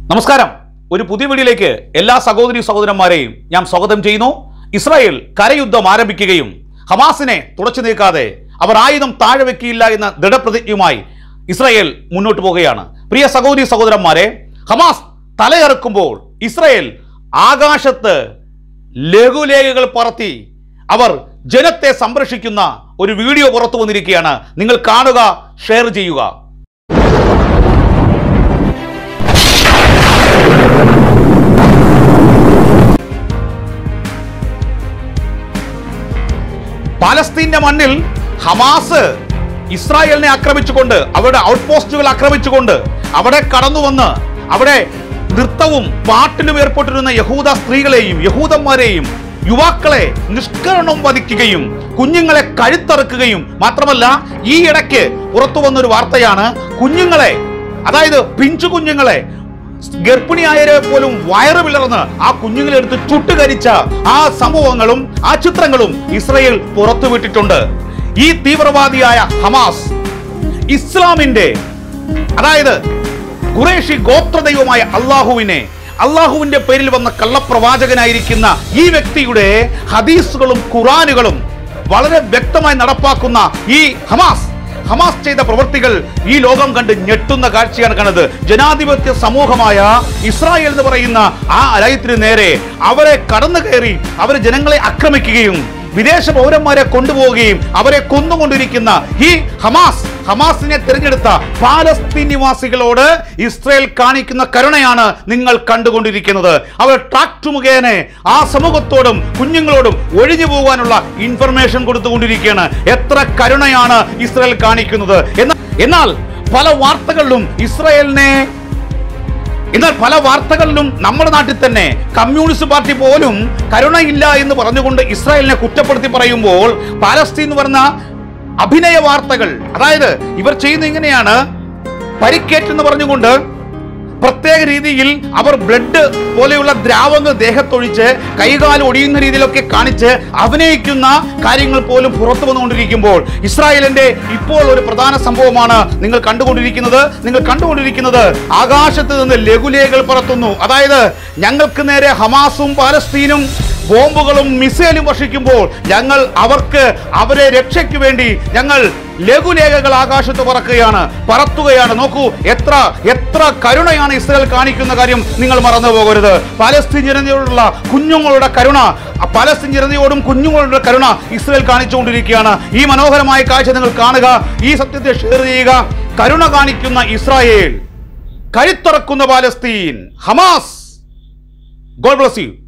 നമസ്കാരം ഒരു പുതിയ വീഡിയോയിലേക്ക് എല്ലാ സഹോദരി സഹോദരന്മാരെയും ഞാൻ സ്വാഗതം ചെയ്യുന്നു ഇസ്രായേൽ കരയുദ്ധം ആരംഭിക്കുകയും ഹമാസിനെ തുടച്ചു നീക്കാതെ അവർ ആയുധം താഴെ വെക്കില്ല എന്ന ദൃഢപ്രതിജ്ഞയുമായി ഇസ്രായേൽ മുന്നോട്ട് പോവുകയാണ് പ്രിയ സഹോദരി സഹോദരന്മാരെ ഹമാസ് തലയിറക്കുമ്പോൾ ഇസ്രായേൽ ആകാശത്ത് ലഘുലേഖകൾ പറത്തി അവർ ജനത്തെ സംരക്ഷിക്കുന്ന ഒരു വീഡിയോ പുറത്തു വന്നിരിക്കുകയാണ് നിങ്ങൾ കാണുക ഷെയർ ചെയ്യുക പാലസ്തീന്റെ മണ്ണിൽ ഹമാസ് ഇസ്രായേലിനെ ആക്രമിച്ചുകൊണ്ട് അവരുടെ ഔട്ട് പോസ്റ്റുകൾ ആക്രമിച്ചുകൊണ്ട് അവിടെ കടന്നു വന്ന് അവിടെ നൃത്തവും പാട്ടിലും ഏർപ്പെട്ടിരുന്ന യഹൂദ സ്ത്രീകളെയും യഹൂദന്മാരെയും യുവാക്കളെ നിഷ്കരണം വധിക്കുകയും കുഞ്ഞുങ്ങളെ കഴുത്തറുക്കുകയും മാത്രമല്ല ഈ ഇടയ്ക്ക് പുറത്തു വന്നൊരു വാർത്തയാണ് കുഞ്ഞുങ്ങളെ അതായത് പിഞ്ചു കുഞ്ഞുങ്ങളെ ഗർഭിണിയായവരെ പോലും വയറ് പിളർന്ന് ആ കുഞ്ഞുങ്ങളെ എടുത്ത് ചുട്ടുകരിച്ച ആ സംഭവങ്ങളും ആ ചിത്രങ്ങളും ഇസ്രയേൽ പുറത്തുവിട്ടിട്ടുണ്ട് ഈ തീവ്രവാദിയായ ഹമാസ് ഇസ്ലാമിന്റെ അതായത് ഖുറേഷി ഗോത്രദൈവമായ അള്ളാഹുവിനെ അള്ളാഹുവിന്റെ പേരിൽ വന്ന കള്ളപ്രവാചകനായിരിക്കുന്ന ഈ വ്യക്തിയുടെ ഹദീസുകളും ഖുറാനുകളും വളരെ വ്യക്തമായി നടപ്പാക്കുന്ന ഈ ഹമാസ് ഹമാസ് ചെയ്ത പ്രവൃത്തികൾ ഈ ലോകം കണ്ട് ഞെട്ടുന്ന കാഴ്ചയാണ് കണ്ടത് ജനാധിപത്യ സമൂഹമായ ഇസ്രായേൽ എന്ന് പറയുന്ന ആ രാജ്യത്തിന് നേരെ അവരെ കടന്നു കയറി അവർ ജനങ്ങളെ ആക്രമിക്കുകയും വിദേശ പൗരന്മാരെ കൊണ്ടുപോവുകയും അവരെ കൊന്നുകൊണ്ടിരിക്കുന്ന ഈ ഹമാസ് ഹമാസിനെ തിരഞ്ഞെടുത്ത പാലസ്തീൻ നിവാസികളോട് ഇസ്രയേൽ കാണിക്കുന്ന കരുണയാണ് നിങ്ങൾ കണ്ടുകൊണ്ടിരിക്കുന്നത് അവർ ട്രാക്ട് മുഖേന ആ സമൂഹത്തോടും കുഞ്ഞുങ്ങളോടും ഒഴിഞ്ഞു പോകാനുള്ള ഇൻഫർമേഷൻ കൊടുത്തുകൊണ്ടിരിക്കുകയാണ് എത്ര കരുണയാണ് ഇസ്രയേൽ കാണിക്കുന്നത് എന്നാൽ എന്നാൽ പല വാർത്തകളിലും ഇസ്രയേലിനെ എന്നാൽ പല വാർത്തകളിലും നമ്മുടെ നാട്ടിൽ തന്നെ കമ്മ്യൂണിസ്റ്റ് പാർട്ടി പോലും കരുണയില്ല എന്ന് പറഞ്ഞുകൊണ്ട് ഇസ്രായേലിനെ കുറ്റപ്പെടുത്തി പറയുമ്പോൾ പാലസ്തീൻ എന്ന് പറഞ്ഞ അഭിനയ വാർത്തകൾ അതായത് ഇവർ ചെയ്യുന്ന ഇങ്ങനെയാണ് പരിക്കേറ്റെന്ന് പറഞ്ഞുകൊണ്ട് പ്രത്യേക രീതിയിൽ അവർ ബ്ലഡ് പോലെയുള്ള ദ്രാവകങ്ങൾ ദേഹത്തൊഴിച്ച് കൈകാൽ ഒടിയുന്ന രീതിയിലൊക്കെ കാണിച്ച് അഭിനയിക്കുന്ന കാര്യങ്ങൾ പോലും പുറത്തു വന്നുകൊണ്ടിരിക്കുമ്പോൾ ഇസ്രായേലിന്റെ ഇപ്പോൾ ഒരു പ്രധാന സംഭവമാണ് നിങ്ങൾ കണ്ടുകൊണ്ടിരിക്കുന്നത് നിങ്ങൾ കണ്ടുകൊണ്ടിരിക്കുന്നത് ആകാശത്ത് നിന്ന് ലഘുലേഖകൾ പറത്തുന്നു അതായത് ഞങ്ങൾക്ക് നേരെ ഹമാസും പാലസ്തീനും ബോംബുകളും മിസൈലും വർഷിക്കുമ്പോൾ ഞങ്ങൾ അവർക്ക് അവരെ രക്ഷയ്ക്ക് വേണ്ടി ഞങ്ങൾ ലഘുലേഖകൾ ആകാശത്ത് പറക്കുകയാണ് പറത്തുകയാണ് നോക്കൂ എത്ര എത്ര കരുണയാണ് ഇസ്രായേൽ കാണിക്കുന്ന കാര്യം നിങ്ങൾ മറന്നു പോകരുത് പാലസ്തീൻ ജനതയോടുള്ള കുഞ്ഞുങ്ങളുടെ കരുണ പാലസ്തീൻ ജനതയോടും കുഞ്ഞുങ്ങളുടെ കരുണ ഇസ്രായേൽ കാണിച്ചുകൊണ്ടിരിക്കുകയാണ് ഈ മനോഹരമായ കാഴ്ച നിങ്ങൾ കാണുക ഈ സത്യത്തെ ഷെയർ ചെയ്യുക കരുണ കാണിക്കുന്ന ഇസ്രായേൽ കഴുത്തറക്കുന്ന Palestine Hamas God bless U